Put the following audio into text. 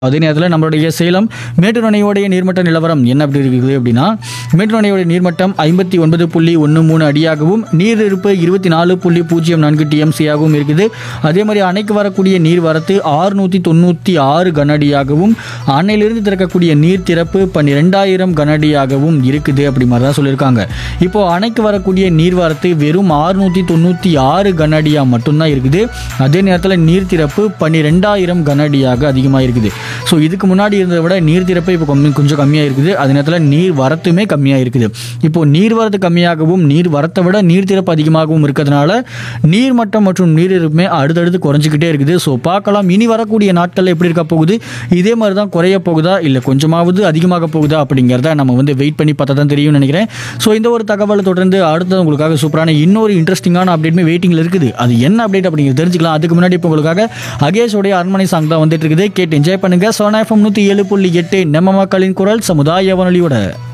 அதே நேரத்தில் நம்மளுடைய சேலம் மேட்டூர் அணையோடைய நீர்மட்ட நிலவரம் என்ன அப்படி இருக்குது அப்படின்னா மேட்டூர் அணையோடைய நீர்மட்டம் ஐம்பத்தி ஒன்பது புள்ளி ஒன்று மூணு அடியாகவும் நீர் இருப்பு இருபத்தி நாலு புள்ளி பூஜ்ஜியம் நான்கு டிஎம்சியாகவும் இருக்குது அதே மாதிரி அணைக்கு வரக்கூடிய நீர் வரத்து ஆறுநூற்றி தொண்ணூற்றி ஆறு கனஅடியாகவும் அணையிலிருந்து திறக்கக்கூடிய நீர் திறப்பு பன்னிரெண்டாயிரம் கனஅடியாகவும் இருக்குது அப்படி மாதிரி தான் சொல்லியிருக்காங்க இப்போ அணைக்கு வரக்கூடிய நீர் வரத்து வெறும் ஆறுநூற்றி தொண்ணூற்றி ஆறு கனஅடியாக மட்டும்தான் இருக்குது அதே நேரத்தில் நீர் திறப்பு பன்னிரெண்டாயிரம் கனஅடியாக அதிகமாக இருக்குது ஸோ இதுக்கு முன்னாடி இருந்ததை விட நீர் திறப்பு இப்போ கம்மி கொஞ்சம் கம்மியாக இருக்குது அதே நேரத்தில் நீர் வரத்துமே கம்மியாக இருக்குது இப்போ நீர் வரத்து கம்மியாகவும் நீர் வரத்தை விட நீர் திறப்பு அதிகமாகவும் இருக்கிறதுனால நீர் மட்டம் மற்றும் நீர் இருப்புமே அடுத்தடுத்து குறைஞ்சிக்கிட்டே இருக்குது ஸோ பார்க்கலாம் இனி வரக்கூடிய நாட்களில் எப்படி இருக்க போகுது இதே மாதிரி தான் குறைய போகுதா இல்லை கொஞ்சமாவது அதிகமாக போகுதா அப்படிங்கிறத நம்ம வந்து வெயிட் பண்ணி பார்த்தா தான் தெரியும்னு நினைக்கிறேன் ஸோ இந்த ஒரு தகவலை தொடர்ந்து அடுத்தது உங்களுக்காக சூப்பரான இன்னொரு இன்ட்ரெஸ்டிங்கான அப்டேட்மே வெயிட்டிங்கில் இருக்குது அது என்ன அப்டேட் அப்படிங்கிறது தெரிஞ்சுக்கலாம் அதுக்கு முன்னாடி இப்போ உங்களுக்காக அகேஷோடைய அரண்மனை சாங் தான் வந்துட்டு இருக்குது கேட்டு என்ஜாய் பண்ணுங்க சோனா எஃப்எம் நூற்றி ஏழு புள்ளி எட்டு நம்ம மக்களின் குரல் சமுதாய வானொலியோட